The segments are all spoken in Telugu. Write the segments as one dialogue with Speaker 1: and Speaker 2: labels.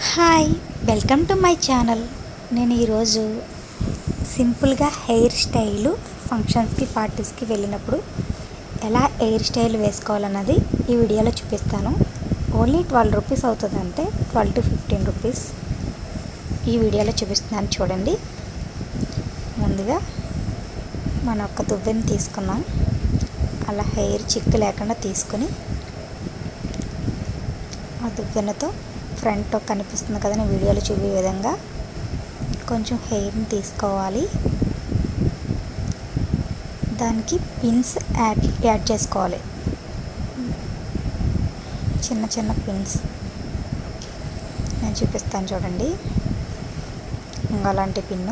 Speaker 1: hi welcome to my channel నేను ఈరోజు సింపుల్గా హెయిర్ స్టైలు ఫంక్షన్స్కి పార్టీస్కి వెళ్ళినప్పుడు ఎలా హెయిర్ స్టైల్ వేసుకోవాలన్నది ఈ వీడియోలో చూపిస్తాను ఓన్లీ ట్వెల్వ్ రూపీస్ అవుతుంది అంతే ట్వెల్వ్ టు ఫిఫ్టీన్ రూపీస్ ఈ వీడియోలో చూపిస్తున్నాను చూడండి ముందుగా మన ఒక దువ్వెని తీసుకున్నాం అలా హెయిర్ చిక్కు లేకుండా తీసుకొని ఆ దువ్వెనతో ఫ్రంట్ కనిపిస్తుంది కదా నేను వీడియోలో చూపే విధంగా కొంచెం హెయిర్ని తీసుకోవాలి దానికి పిన్స్ యాడ్ యాడ్ చేసుకోవాలి చిన్న చిన్న పిన్స్ నేను చూపిస్తాను చూడండి ఇంకా అలాంటి పిన్ను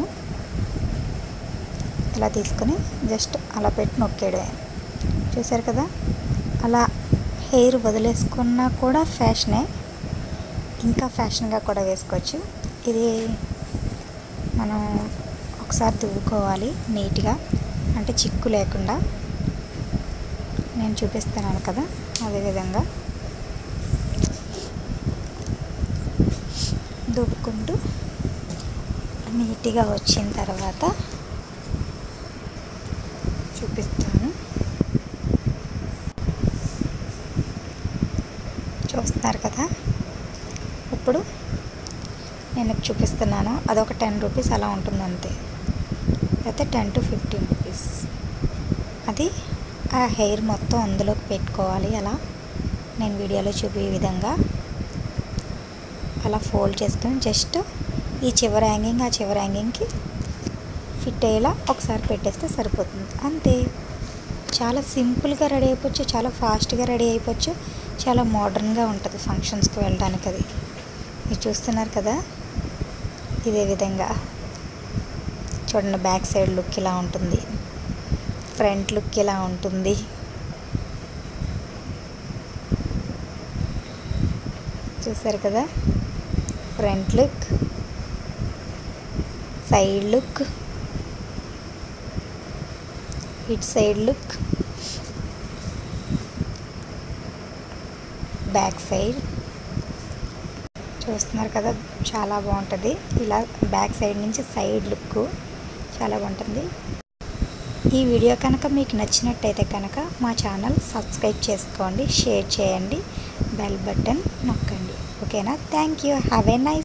Speaker 1: ఇలా తీసుకొని జస్ట్ అలా పెట్టి నొక్కేయడమే చూసారు కదా అలా హెయిర్ వదిలేసుకున్నా కూడా ఫ్యాషనే ఇంకా ఫ్యాషన్గా కూడా వేసుకోవచ్చు ఇది మనం ఒకసారి దువ్వుకోవాలి నీట్గా అంటే చిక్కు లేకుండా నేను చూపిస్తున్నాను కదా అదేవిధంగా దువ్వుకుంటూ నీట్గా వచ్చిన తర్వాత చూపిస్తాను చూస్తున్నారు కదా ఇప్పుడు నేను చూపిస్తున్నాను అదొక టెన్ రూపీస్ అలా ఉంటుంది అంతే అయితే టెన్ టు ఫిఫ్టీన్ రూపీస్ అది ఆ హెయిర్ మొత్తం అందులోకి పెట్టుకోవాలి అలా నేను వీడియోలో చూపే విధంగా అలా ఫోల్డ్ చేసుకొని జస్ట్ ఈ చివరి హ్యాంగింగ్ ఆ చివరి హ్యాంగింగ్కి ఫిట్ అయ్యేలా ఒకసారి పెట్టేస్తే సరిపోతుంది అంతే చాలా సింపుల్గా రెడీ అయిపోవచ్చు చాలా ఫాస్ట్గా రెడీ అయిపోవచ్చు చాలా మోడర్న్గా ఉంటుంది ఫంక్షన్స్కి వెళ్ళడానికి అది మీరు చూస్తున్నారు కదా ఇదే విధంగా చూడండి బ్యాక్ సైడ్ లుక్ ఇలా ఉంటుంది ఫ్రంట్ లుక్ ఇలా ఉంటుంది చూసారు కదా front look side look it side look back side చూస్తున్నారు కదా చాలా బాగుంటుంది ఇలా బ్యాక్ సైడ్ నుంచి సైడ్ లుక్ చాలా బాగుంటుంది ఈ వీడియో కనుక మీకు నచ్చినట్టయితే కనుక మా ఛానల్ సబ్స్క్రైబ్ చేసుకోండి షేర్ చేయండి బెల్ బటన్ నొక్కండి ఓకేనా thank you have a nice